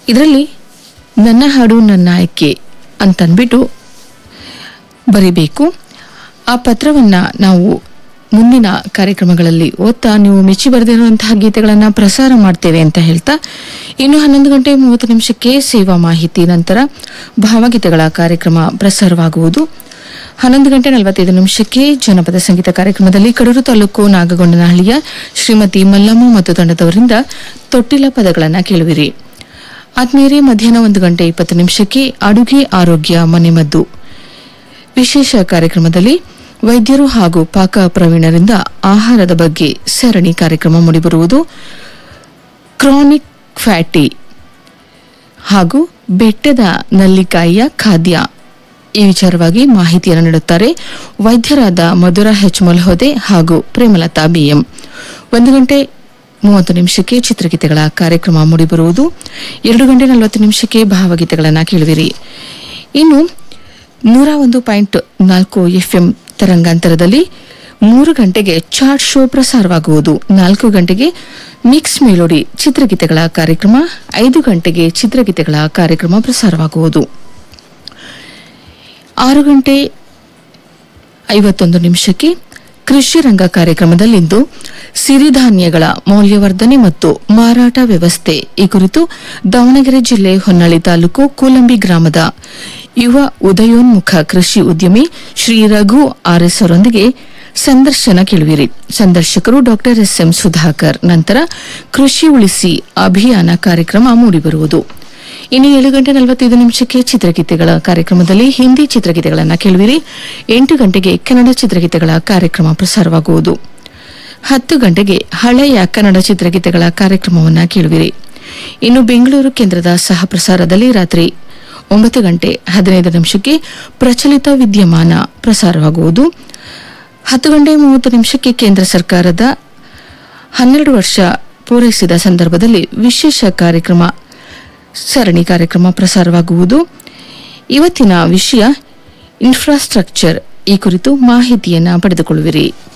ಇದರಲ್ಲಿ ನನ್ನ ಹಾಡು ನನ್ನ ಆಯ್ಕೆ ಅಂತನ್ಬಿಟ್ಟು ಬರಿಬೇಕು ಆ ಪತ್ರವನ್ನು ನಾವು ಮುಂದಿನ ಕಾರ್ಯಕ್ರಮಗಳಲ್ಲಿ ಓದ್ತಾ ನೀವು ಮೆಚ್ಚಿ ಬರೆದಿರುವಂತಹ ಗೀತೆಗಳನ್ನು ಪ್ರಸಾರ ಮಾಡ್ತೇವೆ ಅಂತ ಹೇಳ್ತಾ ಇನ್ನು ಹನ್ನೊಂದು ಗಂಟೆ ಮೂವತ್ತು ನಿಮಿಷಕ್ಕೆ ಸೇವಾ ಮಾಹಿತಿ ನಂತರ ಭಾವಗೀತೆಗಳ ಕಾರ್ಯಕ್ರಮ ಪ್ರಸಾರವಾಗುವುದು ಹನ್ನೊಂದು ಗಂಟೆ ನಲವತ್ತೈದು ನಿಮಿಷಕ್ಕೆ ಜನಪದ ಸಂಗೀತ ಕಾರ್ಯಕ್ರಮದಲ್ಲಿ ಕಡೂರು ತಾಲೂಕು ನಾಗಗೊಂಡನಹಳ್ಳಿಯ ಶ್ರೀಮತಿ ಮಲ್ಲಮ್ಮ ಮತ್ತು ತಂಡದವರಿಂದ ತೊಟ್ಟಿಲ ಪದಗಳನ್ನು ಕೇಳುವಿರಿ ಆತ್ಮೀಯರೇ ಮಧ್ಯಾಹ್ನ ಒಂದು ಗಂಟೆ ಇಪ್ಪತ್ತು ನಿಮಿಷಕ್ಕೆ ಅಡುಗೆ ಆರೋಗ್ಯ ಮನೆಮದ್ದು ವಿಶೇಷ ಕಾರ್ಯಕ್ರಮದಲ್ಲಿ ವೈದ್ಯರು ಹಾಗೂ ಪಾಕ ಪ್ರವೀಣರಿಂದ ಆಹಾರದ ಬಗ್ಗೆ ಸರಣಿ ಕಾರ್ಯಕ್ರಮ ಮೂಡಿಬರುವುದು ಕ್ರಾನಿಕ್ ಫ್ಯಾಟಿ ಹಾಗೂ ಬೆಟ್ಟದ ನಲ್ಲಿಕಾಯಿಯ ಖಾದ್ಯ ಈ ವಿಚಾರವಾಗಿ ಮಾಹಿತಿಯನ್ನು ನೀಡುತ್ತಾರೆ ವೈದ್ಯರಾದ ಮಧುರಾ ಹೆಚ್ ಮಲ್ಹೋದೆ ಹಾಗೂ ಪ್ರೇಮಲತಾ ಬಿಎಂ ಒಂದು ಗಂಟೆ ಮೂವತ್ತು ನಿಮಿಷಕ್ಕೆ ಚಿತ್ರಗೀತೆಗಳ ಕಾರ್ಯಕ್ರಮ ಮೂಡಿಬರುವುದು ಎರಡು ಗಂಟೆ ನಲವತ್ತು ನಿಮಿಷಕ್ಕೆ ಭಾವಗೀತೆಗಳನ್ನು ಕೇಳುವಿರಿ ಇನ್ನು ನೂರ ಒಂದು ಪಾಯಿಂಟ್ ನಾಲ್ಕು ಎಫ್ಎಂ ತರಂಗಾಂತರದಲ್ಲಿ ಮೂರು ಗಂಟೆಗೆ ಚಾರ್ಟ್ ಶೋ ಪ್ರಸಾರವಾಗುವುದು ನಾಲ್ಕು ಗಂಟೆಗೆ ಮಿಕ್ಸ್ ಮೆಲೋಡಿ ಚಿತ್ರಗೀತೆಗಳ ಕಾರ್ಯಕ್ರಮ ಐದು ಗಂಟೆಗೆ ಚಿತ್ರಗೀತೆಗಳ ಕಾರ್ಯಕ್ರಮ ಪ್ರಸಾರವಾಗುವುದು ಆರು ಗಂಟೆ ಐವತ್ತೊಂದು ನಿಮಿಷಕ್ಕೆ ಕೃಷಿ ರಂಗ ಕಾರ್ಯಕ್ರಮದಲ್ಲಿಂದು ಸಿರಿಧಾನ್ಯಗಳ ಮೌಲ್ಯವರ್ಧನೆ ಮತ್ತು ಮಾರಾಟ ವ್ಯವಸ್ಥೆ ಈ ಕುರಿತು ದಾವಣಗೆರೆ ಜಿಲ್ಲೆ ಹೊನ್ನಳ್ಳಿ ತಾಲೂಕು ಕೂಲಂಬಿ ಗ್ರಾಮದ ಯುವ ಉದಯೋನ್ಮುಖ ಕೃಷಿ ಉದ್ಯಮಿ ಶ್ರೀ ರಘು ಆರ್ಎಸ್ ಅವರೊಂದಿಗೆ ಸಂದರ್ಶನ ಕೇಳುವಿರಿ ಸಂದರ್ಶಕರು ಡಾಕ್ಟರ್ ಎಸ್ ಎಂ ಸುಧಾಕರ್ ನಂತರ ಕೃಷಿ ಉಳಿಸಿ ಅಭಿಯಾನ ಕಾರ್ಯಕ್ರಮ ಮೂಡಿಬರುವುದು ಇನ್ನು ಏಳು ಗಂಟೆ ನಲವತ್ತೈದು ನಿಮಿಷಕ್ಕೆ ಚಿತ್ರಗೀತೆಗಳ ಕಾರ್ಯಕ್ರಮದಲ್ಲಿ ಹಿಂದಿ ಚಿತ್ರಗೀತೆಗಳನ್ನು ಕೇಳುವಿರಿ ಎಂಟು ಗಂಟೆಗೆ ಕನ್ನಡ ಚಿತ್ರಗೀತೆಗಳ ಕಾರ್ಯಕ್ರಮ ಪ್ರಸಾರವಾಗುವುದು ಹತ್ತು ಗಂಟೆಗೆ ಹಳೆಯ ಕನ್ನಡ ಚಿತ್ರಗೀತೆಗಳ ಕಾರ್ಯಕ್ರಮವನ್ನು ಕೇಳುವಿರಿ ಇನ್ನು ಬೆಂಗಳೂರು ಕೇಂದ್ರದ ಸಹ ಪ್ರಸಾರದಲ್ಲಿ ರಾತ್ರಿ ಒಂಬತ್ತು ಗಂಟೆ ಹದಿನೈದು ನಿಮಿಷಕ್ಕೆ ಪ್ರಚಲಿತ ವಿದ್ಯಮಾನ ಪ್ರಸಾರವಾಗುವುದು ಹತ್ತು ಗಂಟೆ ಮೂವತ್ತು ನಿಮಿಷಕ್ಕೆ ಕೇಂದ್ರ ಸರ್ಕಾರದ ಹನ್ನೆರಡು ವರ್ಷ ಪೂರೈಸಿದ ಸಂದರ್ಭದಲ್ಲಿ ವಿಶೇಷ ಕಾರ್ಯಕ್ರಮ ಸರಣಿ ಕಾರ್ಯಕ್ರಮ ಪ್ರಸಾರವಾಗುವುದು ಇವತ್ತಿನ ವಿಷಯ ಇನ್ಫ್ರಾಸ್ಟ್ರಕ್ಚರ್ ಈ ಕುರಿತು ಮಾಹಿತಿಯನ್ನು ಪಡೆದುಕೊಳ್ಳುವಿರಿ